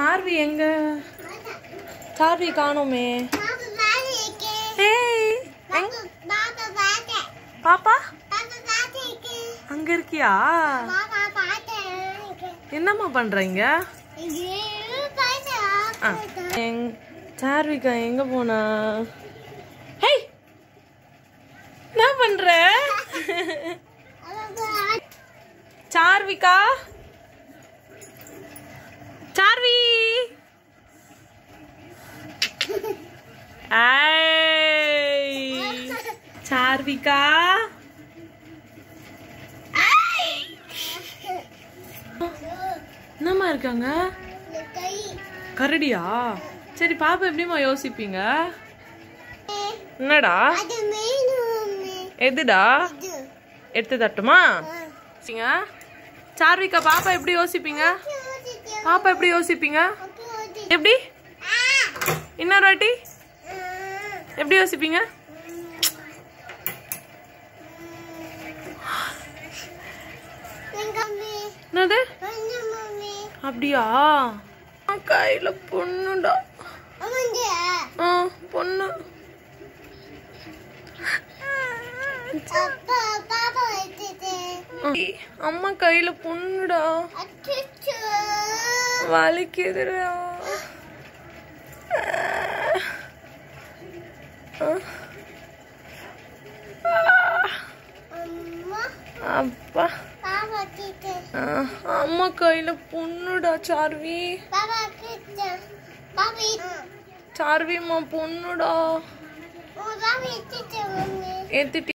சார்வி எங்க சார்வி காணோமே ஏய் எங்க பாப்பா அங்க இருக்கியா என்னம்மா பண்றீங்க ஆ, எங்- சார்விகா எங்க போனா ஹேய் என்ன பண்ற சார்விகா சார்வி ஐய் சார்விகா என்னம்மா இருக்காங்க கரடியா சரி பாப்பா எப்படிம்மா யோசிப்பீங்க என்னடா எதுடா எடுத்து தட்டுமா சரிங்க. சார்விகா பாப்பா எப்படி யோசிப்பீங்க பாப்பா எப்படி யோசிப்பீங்க எப்படி இன்னொரு வாட்டி எப்படி யோசிப்பீங்க என்னது அப்படியா ஆ, கையில பொண்ணுடா ஆ பொண்ணு ஏய், அம்மா கையில பொண்ணுடா வலிக்குதுடா அப்பா ஆ, அம்மா கையில பொண்ணுடா சார்வி சார்விம்மா பொண்ணுடா ஏத்துட்டி